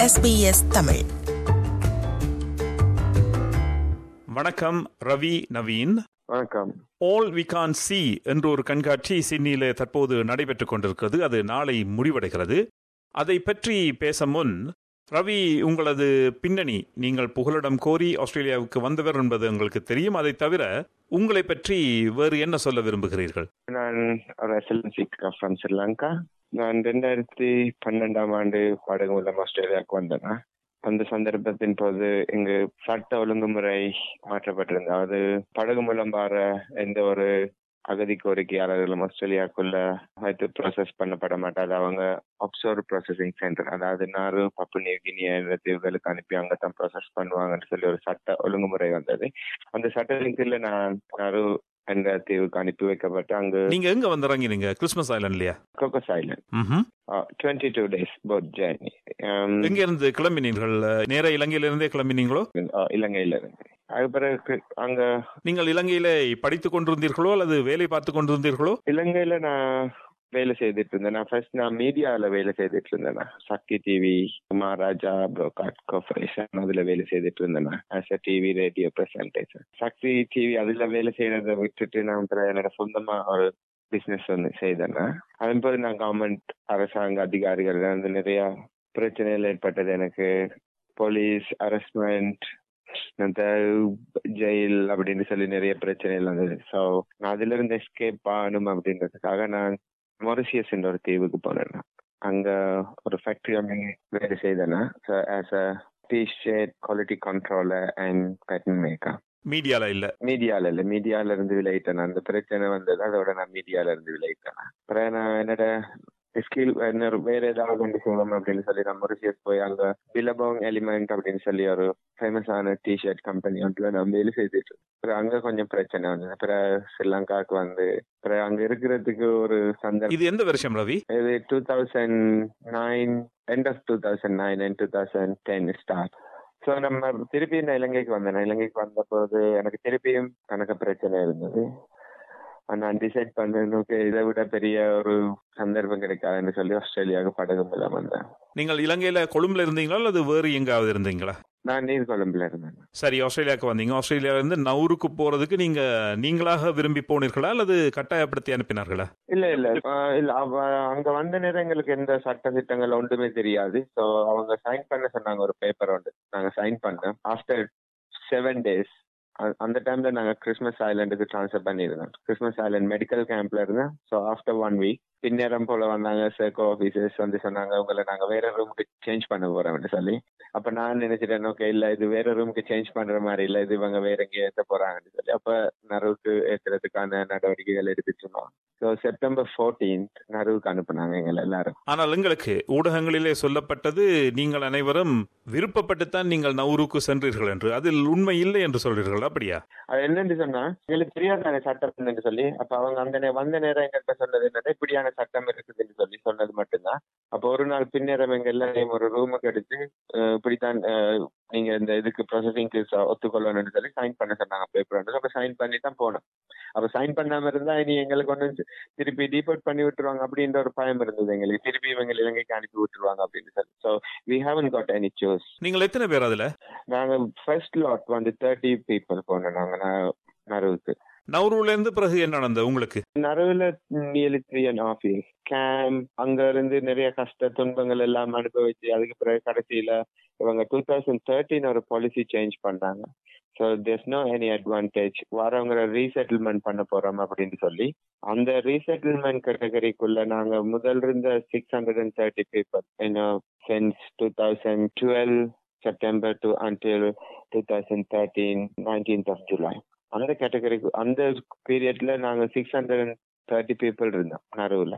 SBS Tamil வணக்கம் ரவி நவீன் வணக்கம் all we Khan C என்ற ஒரு கண்காட்சி சிட்னியிலே தற்போது நடைபெற்றுக் கொண்டிருக்கிறது அது நாளை முடிவடைகிறது அதை பற்றி பேச முன் ரவி உங்களது பின்னணி நீங்கள் புகலிடம் கோரி ஆஸ்திரேலியாவுக்கு வந்தவர் என்பது உங்களுக்கு தெரியும் அதை தவிர உங்களை பற்றி வேறு என்ன சொல்ல விரும்புகிறீர்கள் நான் ஒரு எஸ்எல்சி ஃப்ரம் ஸ்ரீலங்கா நான் ரெண்டாயிரத்தி பன்னெண்டாம் ஆண்டு படகு மூலம் ஆஸ்திரேலியாவுக்கு வந்தேன் அந்த சந்தர்ப்பத்தின் போது இங்கு சட்ட ஒழுங்குமுறை மாற்றப்பட்டிருந்தது அது படகு மூலம் வர எந்த ஒரு அகதி கோரிக்கையாளர்களும் ஆஸ்திரேலியாக்குள்ள வைத்து ப்ராசஸ் பண்ணப்பட மாட்டாது அவங்க அப்சர்வ் ப்ராசஸிங் சென்டர் அதாவது நாரு பப்பு நியூகினிய தீவுகளுக்கு அனுப்பி அங்க தான் ப்ராசஸ் பண்ணுவாங்கன்னு சொல்லி ஒரு சட்ட ஒழுங்குமுறை வந்தது அந்த சட்டத்தின் கீழ நான் நாரு என்ற தீவுக்கு அனுப்பி வைக்கப்பட்டு அங்கு நீங்க எங்க வந்து இறங்கினீங்க கிறிஸ்மஸ் ஐலண்ட்லயா கோகோஸ் ஐலண்ட் ம்ஹும். Twenty two days boat journey எங்க இருந்து கிளம்பினீர்கள் நேர இலங்கையிலிருந்தே கிளம்பினீங்களோ இலங்கையில இருந்து அது பிறகு அங்க நீங்கள் இலங்கையிலே படித்துக் கொண்டிருந்தீர்களோ அல்லது வேலை பார்த்து கொண்டிருந்தீர்களோ இலங்கையில நான் வேலை செய்துட்டு இருந்தேன் நான் ஃபர்ஸ்ட் நான் மீடியால வேலை செய்துட்டு இருந்தேன் நான். Shakthi TV Maharaja broadcast corporation அதுல வேலை செய்துட்டு இருந்தேன் as a TV radio presentation Shakthi TV அதுல வேலை செய்யறதை விட்டுட்டு நான் அப்புறம் என்னோட சொந்தமா ஒரு பிசினஸ் வந்து செய்தேன் அதன் பிறகு நான் கவர்மெண்ட் அரசாங்க அதிகாரிகள் வந்து நிறைய பிரச்சனைகள் ஏற்பட்டது எனக்கு போலீஸ் அரஸ்ட்மெண்ட் அந்த ஜெயில் அப்படின்னு சொல்லி நிறைய பிரச்சனைகள் வந்தது ஸோ நான் அதுல இருந்து எஸ்கேப் ஆகணும் அப்படின்றதுக்காக நான் மொரிசியஸ் என்ற ஒரு தீவுக்கு போனேன் அங்க ஒரு ஃபேக்டரி அங்கே வேலை செய்தேன் as a T shirt quality controller and pattern maker மீடியால இல்ல மீடியால இல்ல மீடியால இருந்து விளையிட்டேன் அந்த பிரச்சனை வந்தது அதோட நான் மீடியால இருந்து விளையிட்டேன் அப்புறம் நான் என்னோட ஸ்கில் வேற ஏதாவது ஒன்று செய்யணும் அப்படின்னு சொல்லி நான் மொரிசியஸ் போய் அங்க பிலபோங் எலிமெண்ட் அப்படின்னு சொல்லி ஒரு ஃபேமஸான டிஷர்ட் கம்பெனி ஒன்றுல நான் வேலை செய்துட்டு அப்புறம் அங்க கொஞ்சம் பிரச்சனை வந்தது அப்புறம் ஸ்ரீலங்காவுக்கு வந்து அப்புறம் அங்க இருக்கிறதுக்கு ஒரு சந்தர்ப்பம் இது எந்த வருஷம் ரவி இது two thousand nine end of two thousand nine and two thousand ten start so நம்ம திருப்பி நான் இலங்கைக்கு வந்தேன் நான் இலங்கைக்கு வந்தபோது எனக்கு திருப்பியும் கணக்கு பிரச்சனை இருந்தது நான் டிசைட் பண்ணேன் ஓகே இதை விட பெரிய ஒரு சந்தர்ப்பம் கிடைக்காதுன்னு சொல்லி ஆஸ்திரேலியாவுக்கு படகு மூலம் வந்தேன் நீங்கள் இலங்கையில கொழும்புல இருந்தீங்களா அல்லது வேறு எங்காவது இருந்தீங்களா நான் நீர்கொழும்புல இருந்தேன் சரி ஆஸ்திரேலியாவுக்கு வந்தீங்க ஆஸ்திரேலியால இருந்து நவுருக்கு போறதுக்கு நீங்க நீங்களாக விரும்பி போனீர்களா அல்லது கட்டாயப்படுத்தி அனுப்பினார்களா இல்ல இல்ல ஆஹ் இல்ல அவ அங்க வந்த நேரம் எங்களுக்கு எந்த சட்ட திட்டங்கள் ஒன்றுமே தெரியாது சோ அவங்க சைன் பண்ண சொன்னாங்க ஒரு பேப்பர் ஒன்று நாங்க சைன் பண்ணோம் ஆஃப்டர் செவன் டேஸ் அந்த டைம்ல நாங்க கிறிஸ்மஸ் ஐலாண்டுக்கு ட்ரான்ஸ்ஃபர் பண்ணியிருந்தோம் கிறிஸ்மஸ் ஐலாண்ட் மெடிக்கல் கேம்ப்ல இருந்தேன் ஸோ ஆஃப்டர் ஒன் வீக் பின்னேரம் போல வந்தாங்க சர்க்கோ ஆஃபீஸர்ஸ் வந்து சொன்னாங்க உங்களை நாங்க வேற ரூமுக்கு சேஞ்ச் பண்ண போறோம்னு சொல்லி அப்ப நான் நினைச்சிட்டேன் ஓகே இல்ல இது வேற ரூமுக்கு சேஞ்ச் பண்ற மாதிரி இல்ல இது இவங்க வேற எங்கேயும் ஏத்த போறாங்கன்னு சொல்லி அப்ப நறுவுக்கு ஏத்துறதுக்கான நடவடிக்கைகள் எடுத்துட்டு இருந்தோம் ஸோ செப்டம்பர் ஃபோர்டீன்த் நறுவுக்கு அனுப்புனாங்க எங்களை எல்லாரும் ஆனால் எங்களுக்கு ஊடகங்களிலே சொல்லப்பட்டது நீங்கள் அனைவரும் விருப்பப்பட்டுத்தான் நீங்கள் நவுருக்கு சென்றீர்கள் என்று அதில் உண்மை இல்லை என்று சொல்றீர்கள் அப்படியா அது என்னன்னு சொன்னா எங்களுக்கு தெரியாத சட்டம் என்று சொல்லி அப்ப அவங்க அந்த நே- வந்த நேரம் எங்கிட்ட சொன்னது என்னன்னா இப்படியான சட்டம் இருக்குதுன்னு சொல்லி சொன்னது மட்டும்தான் அப்ப ஒரு நாள் பின்னேரம் எங்க எல்லாரையும் ஒரு ரூமுக்கு எடுத்து அஹ், இப்படித்தான் அஹ், நீங்க இந்த இதுக்கு ப்ராசஸிங்க்கு ஒத்துக்கொள்ளணும்னு சொல்லி சைன் பண்ண சொன்னாங்க பேப்பர் அப்ப சைன் பண்ணி தான் போனோம் அப்ப சைன் பண்ணாம இருந்தா இனி எங்களுக்கு ஒண்ணு திருப்பி டீபோர்ட் பண்ணி விட்டுருவாங்க அப்படின்ற ஒரு பயம் இருந்தது எங்களுக்கு திருப்பி இவங்க இலங்கைக்கு அனுப்பி விட்டுருவாங்க அப்படின்னு சொல்லி so we haven't got any choice நீங்கள் எத்தனை பேர் அதுல நாங்க ஃபர்ஸ்ட் லாட் வந்து தேர்ட்டி பீப்புள் போனோம் நாங்க ந- நறுவுக்கு நவுருல இருந்து பிறகு என்ன நடந்தது உங்களுக்கு நடுவுல nearly three and half years came அங்க இருந்து நிறைய கஷ்ட துன்பங்கள் எல்லாம் அனுபவிச்சு அதுக்கு பிறகு கடைசியில இவங்க டூ தௌசண்ட் தேர்ட்டின் ஒரு பாலிசி சேஞ்ச் பண்ணாங்க so there's no any advantage வரவங்களை ரீசெட்டில்மெண்ட் பண்ண போறோம் அப்படின்னு சொல்லி அந்த ரீசெட்டில்மெண்ட் கேட்டகரிக்குள்ள நாங்க முதல் இருந்த six hundred and thirty people since two thousand twelve September to until two thousand thirteen nineteenth of July அந்த கேட்டகரிக்கு அந்த பீரியட்ல நாங்க six hundred and thirty people இருந்தோம் நடுவுல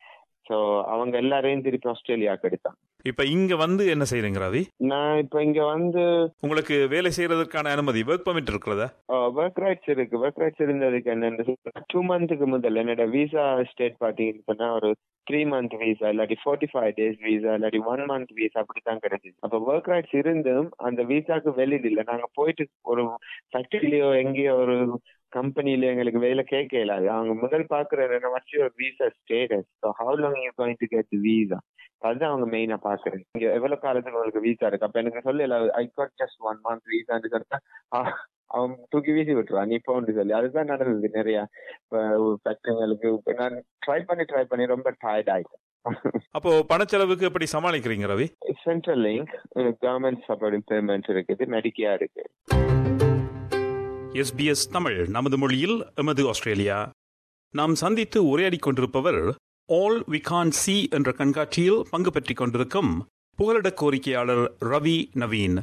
ஸோ அவங்க எல்லாரையும் திருப்பி ஆஸ்திரேலியாவுக்கு எடுத்தாங்க இப்ப இங்க வந்து என்ன செய்றீங்க ரவி நான் இப்ப இங்க வந்து உங்களுக்கு வேலை செய்யறதற்கான அனுமதி ஒர்க் பர்மிட் இருக்கிறதா ஒர்க் ரைட்ஸ் இருக்கு ஒர்க் ரைட்ஸ் இருந்ததுக்கு என்னன்னு டூ மந்த்துக்கு முதல்ல என்னோட விசா ஸ்டேட் பாத்தீங்கன்னு சொன்னா ஒரு த்ரீ மந்த் விசா இல்லாட்டி ஃபோர்ட்டி ஃபைவ் டேஸ் விசா இல்லாட்டி ஒன் மந்த் விசா அப்படித்தான் கிடைச்சிது அப்ப ஒர்க் ரைட்ஸ் இருந்தும் அந்த விசாக்கு வெளியில இல்ல நாங்க போயிட்டு ஒரு ஃபேக்டரிலயோ எங்கேயோ ஒரு கம்பெனில எங்களுக்கு வேலை கேட்க இயலாது அவங்க முதல் பாக்குறது what's your visa status so how long you going to get visa அதுதான் அவங்க மெயினா பாக்குறது இங்க எவ்வளவு காலத்துக்கு உங்களுக்கு விசா இருக்கு அப்ப எனக்கு சொல்லல I got just one month விசான்னு சொல்லிட்டா அவன் தூக்கி வீசி விட்டுருவான் நீ போன்னு சொல்லி அதுதான் நடந்தது நிறைய ஃபேக்டரிங்களுக்கு நான் ட்ரை பண்ணி ட்ரை பண்ணி ரொம்ப டயர்ட் ஆயிட்டேன் அப்போ பணச்செலவுக்கு எப்படி சமாளிக்கிறீங்க Ravi Centrelink government support payment இருக்குது மெடிக்கியா இருக்கு எஸ்பிஎஸ் தமிழ் நமது மொழியில் எமது ஆஸ்திரேலியா நாம் சந்தித்து உரையாடிக் கொண்டிருப்பவர் ஆல் வி கான் சி என்ற கண்காட்சியில் பங்கு பெற்றுக் கொண்டிருக்கும் புகலிட கோரிக்கையாளர் ரவி நவீன்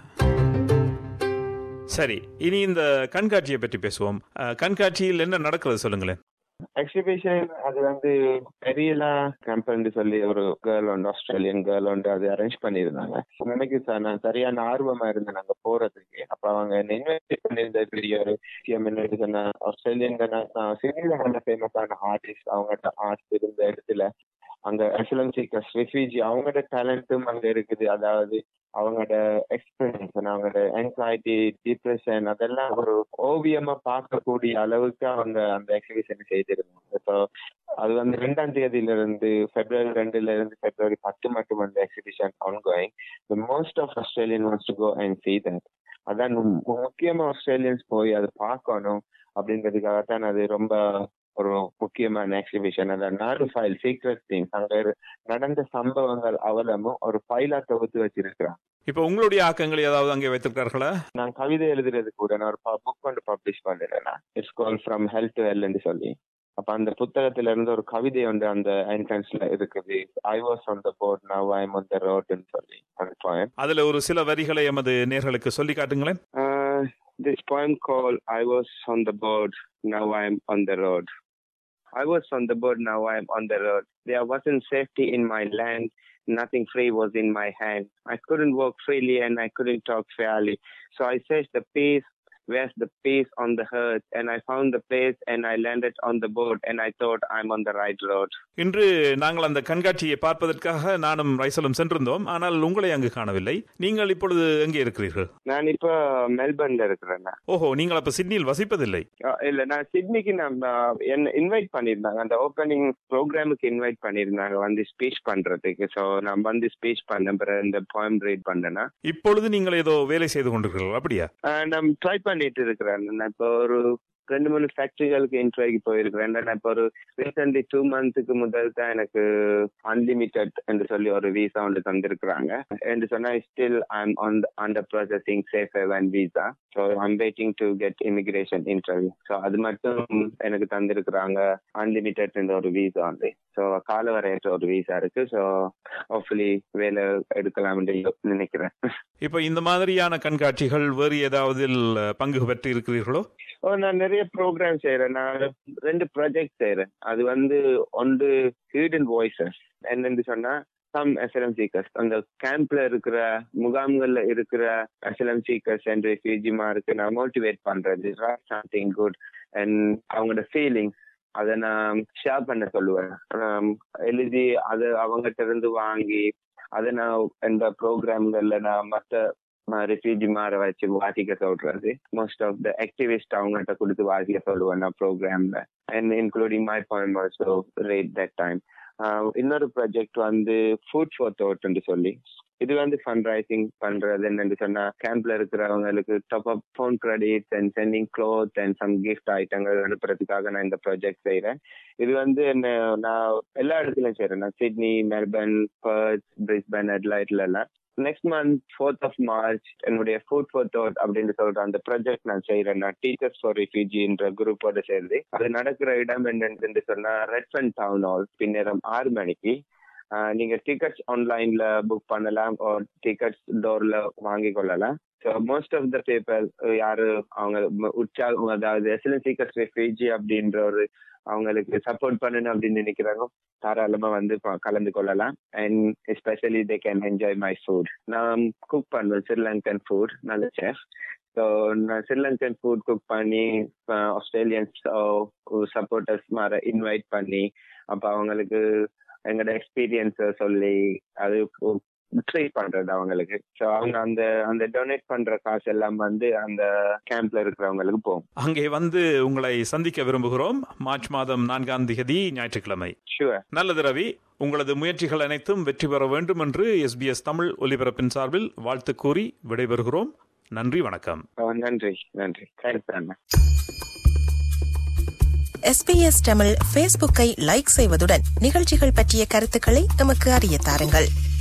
சரி இனி இந்த கண்காட்சியை பற்றி பேசுவோம் அஹ், கண்காட்சியில் என்ன நடக்கிறது சொல்லுங்களேன் எக்ஸிபிஷன் அது வந்து பெரியலா கம்பெனி சொல்லி ஒரு கேர்ள் உண்டு ஆஸ்திரேலியன் கேர்ள் உண்டு அது அரேஞ்ச் பண்ணியிருந்தாங்க எனக்கு ச- நான் சரியான ஆர்வமா இருந்தேன் நாங்க போறதுக்கு அப்ப அவங்க என்ன இன்வைட் பண்ணியிருந்த பெரிய ஒரு விஷயம் என்ன சொன்னா ஆஸ்திரேலியன் சினில நல்ல ஃபேமஸான ஆர்டிஸ்ட் அவங்கள்ட்ட ஆர்ட் இருந்த இடத்துல அங்க அசிலம் சீக்கர்ஸ் ரெஃப்யூஜி அவங்களோட டேலண்ட்டும் அங்க இருக்குது அதாவது அவங்களோட எக்ஸ்பீரியன்ஸ் அவங்களோட anxiety டிப்ரெஷன் அதெல்லாம் ஒரு ஓவியமா பார்க்கக்கூடிய அளவுக்கு அவங்க அந்த எக்ஸிபிஷன் செய்திருந்தாங்க ஸோ அது வந்து ரெண்டாம் தேதியில இருந்து பிப்ரவரி ரெண்டுல இருந்து பிப்ரவரி பத்து மட்டும் அந்த exhibition on going most of Australian wants to go and see that அதான் மு- முக்கியமா ஆஸ்திரேலியன்ஸ் போய் அதை பார்க்கணும் அப்படின்றதுக்காக தான் அது ரொம்ப ஒரு முக்கியமான எக்ஸிபிஷன் அந்த நாலு ஃபைல் சீக்ரெட் திங்ஸ் அங்க இரு- நடந்த சம்பவங்கள் அவலமும் ஒரு ஃபைலா தொகுத்து வச்சிருக்கிறான் இப்போ உங்களுடைய ஆக்கங்கள் ஏதாவது அங்கே வைத்திருக்கார்களா நான் கவிதை எழுதுறது கூட நான் ஒரு புக் வந்து பப்ளிஷ் பண்ணிருந்தேன் it's call from health to ஹெல்த்னு சொல்லி அப்ப அந்த புத்தகத்துல இருந்து ஒரு கவிதை வந்து அந்த என்ட்ரன்ஸ்ல இருக்குது I was on the boat now I am on the ரோட்னு சொல்லி அந்த poem. அதுல ஒரு சில வரிகளை எமது நேர்களுக்கு சொல்லி காட்டுங்களேன் Uh, this poem called I was on the board, now I am on the road. I was on the board, now I am on the road. There wasn't safety in my land, nothing free was in my hand. I couldn't walk freely and I couldn't talk fairly. So I searched the peace, where's the peace on the earth? And I found the place and I landed on the board and I thought I'm on the right road. இன்று நாங்கள் அந்த கண்காட்சியை பார்ப்பதற்காக நானும் ரைசலும் சென்றிருந்தோம் ஆனால் உங்களை அங்கு காணவில்லை நீங்கள் இப்பொழுது எங்கே இருக்கிறீர்கள் நான் இப்ப மெல்பர்ன்ல இருக்கிறேன் ஓஹோ நீங்கள் அப்ப சிட்னியில் வசிப்பதில்லை அஹ் இல்ல நான் சிட்னிக்கு நான் அஹ், என்ன இன்வைட் பண்ணியிருந்தாங்க அந்த ஓப்பனிங் ப்ரோக்ராமுக்கு இன்வைட் பண்ணியிருந்தாங்க வந்து ஸ்பீச் பண்றதுக்கு ஸோ நான் வந்து ஸ்பீச் பண்ண பிறகு இந்த poem ரீட் பண்ணேன்னா இப்பொழுது நீங்கள் ஏதோ வேலை செய்து கொண்டிருக்கிறீர்கள் அப்படியா அஹ், நான் ட்ரை பண்ணிட்டு இருக்கிறேன் நான் இப்போ ஒரு ரெண்டு மூணு ஃபேக்டரிகளுக்கு இன்ட்ரோக்கு போயிருக்கிறேன் நான் இப்போ ஒரு ரீசென்ட்லி டூ மந்த்துக்கு முதல் தான் எனக்கு அன்லிமிட்டெட் என்று சொல்லி ஒரு விசா ஒன்று தந்திருக்கிறாங்க என்று சொன்னா still I'm on under processing safe haven visa so I'm waiting to get immigration interview so அது மட்டும் எனக்கு தந்திருக்கிறாங்க அன்லிமிட்டெட் என்ற ஒரு விசா வந்து ஸோ காலவரையற்ற ஒரு விசா இருக்கு ஸோ ஹோப்ஃபுல்லி வேலை எடுக்கலாம்னு நினைக்கிறேன் இப்ப இந்த மாதிரியான கண்காட்சிகள் வேறு ஏதாவது பங்கு பெற்று இருக்கிறீர்களோ ஓ நான் நிறைய ப்ரோக்ராம் செய்யறேன் நான் ரெண்டு ப்ராஜெக்ட் செய்யறேன் அது வந்து ஒன்று ஹீடன் வாய்ஸஸ் என்னன்னு சொன்னா சம் அசலம் சீக்கர்ஸ் அந்த கேம்ப்ல இருக்கிற முகாம்கள்ல இருக்கிற அசலம் சீக்கர்ஸ் அண்ட் ரெஃப்யூஜிமாருக்கு நான் மோட்டிவேட் பண்றது சம்திங் குட் அண்ட் அவங்களோட ஃபீலிங்ஸ் அதை நான் ஷேர் பண்ண சொல்லுவேன் ஆம், எழுதி அதை அவங்ககிட்ட இருந்து வாங்கி அதை நான் இந்த ப்ரோக்ராம்கள்ல நான் மற்ற ரெஃப்யூஜி மாற வச்சு வாசிக்க சொல்றது மோஸ்ட் ஆஃப் த ஆக்டிவிஸ்ட் அவங்கள்ட்ட கொடுத்து வாசிக்க சொல்லுவேன் நான் ப்ரோக்ராம்ல and including my point also rate that time இன்னொரு ப்ராஜெக்ட் வந்து ஃபுட் ஃபார் தோட்னு சொல்லி இது வந்து ஃபண்ட் ரைசிங் பண்றது என்னன்னு சொன்னா கேம்ப்ல இருக்கிறவங்களுக்கு top up phone credits and sending cloth and some gift ஐட்டங்கள் அனுப்புறதுக்காக நான் இந்த ப்ராஜெக்ட் செய்யறேன் இது வந்து என்ன நான் எல்லா இடத்துலயும் செய்யறேன் நான் சிட்னி மெல்பர்ன் பர்த் பிரிஸ்பன் அட்லைட்ல எல்லாம் next month fourth of March என்னுடைய ஃபுட் ஃபார் தாட் அப்படின்னு சொல்ற அந்த ப்ராஜெக்ட் நான் செய்யறேன் நான் டீச்சர்ஸ் ஃபார் ரெஃப்யூஜின்ற குரூப்போட சேர்ந்து அது நடக்கிற இடம் என்னன்னு சொன்னா ரெட்ஃபன் டவுன் ஹால் பின்னேரம் ஆறு மணிக்கு ஆஹ் நீங்க டிக்கெட்ஸ் ஆன்லைன்ல புக் பண்ணலாம் டிக்கெட்ஸ் டோர்ல வாங்கி கொள்ளலாம் so most of the people யாரு அவங்க ம- உற்சாகம் அதாவது எஸ்எல்என் சீக்கர்ஸ் ரெஃப்யூஜி அப்படின்ற ஒரு அவங்களுக்கு சப்போர்ட் பண்ணணும் அப்படின்னு நினைக்கிறாங்க தாராளமா வந்து ப- கலந்து கொள்ளலாம் and especially they can enjoy my food நான் குக் பண்ணுவேன் ஸ்ரீலங்கன் ஃபுட் நல்ல செஃப் ஸோ நான் ஸ்ரீலங்கன் ஃபுட் குக் பண்ணி ஆஸ்திரேலியன்ஸ் சப்போர்ட்டர்ஸ் மாதிரி இன்வைட் பண்ணி அப்போ அவங்களுக்கு எங்களோட எக்ஸ்பீரியன்ஸை சொல்லி அது ட்ரீட் பண்றது அவங்களுக்கு ஸோ அவங்க அந்த அந்த டொனேட் பண்ற காசு எல்லாம் வந்து அந்த கேம்ப்ல இருக்கிறவங்களுக்கு போகும் அங்கே வந்து உங்களை சந்திக்க விரும்புகிறோம் மார்ச் மாதம் நான்காம் தேதி ஞாயிற்றுக்கிழமை ஷுவர் நல்லது ரவி உங்களது முயற்சிகள் அனைத்தும் வெற்றி பெற வேண்டும் என்று எஸ்பிஎஸ் தமிழ் ஒலிபரப்பின் சார்பில் வாழ்த்து கூறி விடைபெறுகிறோம் நன்றி வணக்கம் நன்றி நன்றி தேங்க்ஸ் அண்ணா எஸ்பிஎஸ் தமிழ் ஃபேஸ்புக்கை லைக் செய்வதுடன் நிகழ்ச்சிகள் பற்றிய கருத்துக்களை எமக்கு அறிய தாருங்கள்